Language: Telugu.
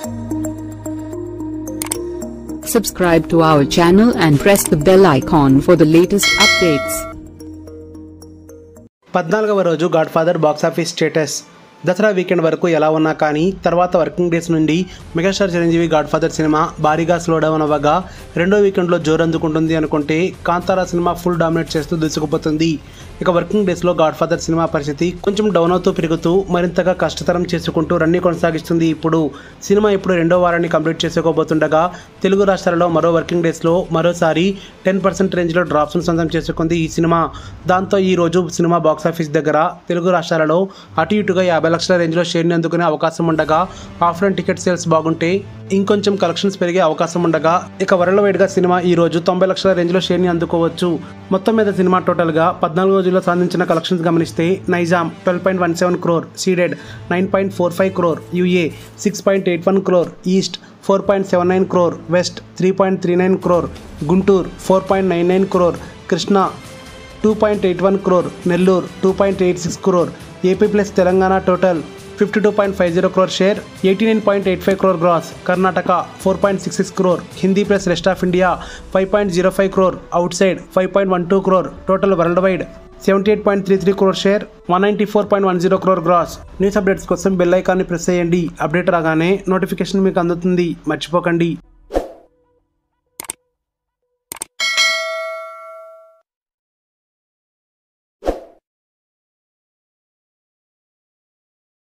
Subscribe to our channel and press the bell icon for the latest updates. పద్నాలుగవ రోజు Godfather box office status Dasara weekend వరకు ఎలా ఉన్నా కానీ తర్వాత వర్కింగ్ డేస్ నుండి megastar Chiranjeevi Godfather cinema భారీగా స్లో డౌన్ అవ్వగా రెండో వీకెండ్లో జోరు అందుకుంటుంది అనుకుంటే కాంతారా సినిమా ఫుల్ డామినేట్ చేస్తూ దూసుకుపోతుంది ఇక వర్కింగ్ డేస్లో గాడ్ ఫాదర్ సినిమా పరిస్థితి కొంచెం డౌన్ అవుతూ పెరుగుతూ మరింతగా కష్టతరం చేసుకుంటూ రన్ని కొనసాగిస్తుంది ఇప్పుడు సినిమా ఇప్పుడు రెండో వారాన్ని కంప్లీట్ చేసుకోబోతుండగా తెలుగు రాష్ట్రాలలో మరో వర్కింగ్ డేస్లో మరోసారి టెన్ పర్సెంట్ రేంజ్లో డ్రాప్స్ను సొంతం చేసుకుంది ఈ సినిమా దాంతో ఈ రోజు సినిమా బాక్సాఫీస్ దగ్గర తెలుగు రాష్ట్రాలలో అటు ఇటుగా యాభై లక్షల రేంజ్లో షేర్ని అందుకునే అవకాశం ఉండగా ఆఫ్లైన్ టికెట్ సేల్స్ బాగుంటే ఇంకొంచెం కలెక్షన్స్ పెరిగే అవకాశం ఉండగా ఇక వరల్డ్ వైడ్గా సినిమా ఈ రోజు తొంభై లక్షల రేంజ్లో షేర్ని అందుకోవచ్చు మొత్తం మీద సినిమా టోటల్గా పద్నాలుగు రోజుల్లో సాధించిన కలెక్షన్స్ గమనిస్తే Nizam twelve point one seven crore Ceded nine point four five crore UA six point eight one crore east four point seven nine crore west three point three nine crore Guntur four point nine nine crore Krishna two point eight one crore Nellore two point eight six crore AP plus Telangana total fifty two point five zero crore share eighty nine point eight five crore gross Karnataka four point six six crore Hindi plus rest of India five point zero five crore outside five point one two crore total worldwide seventy eight point three three crore share one ninety four point one zero crore gross news updates కోసం బెల్ ఐకాన్ని ప్రెస్ చేయండి అప్డేట్ రాగానే నోటిఫికేషన్ మీకు అందుతుంది మర్చిపోకండి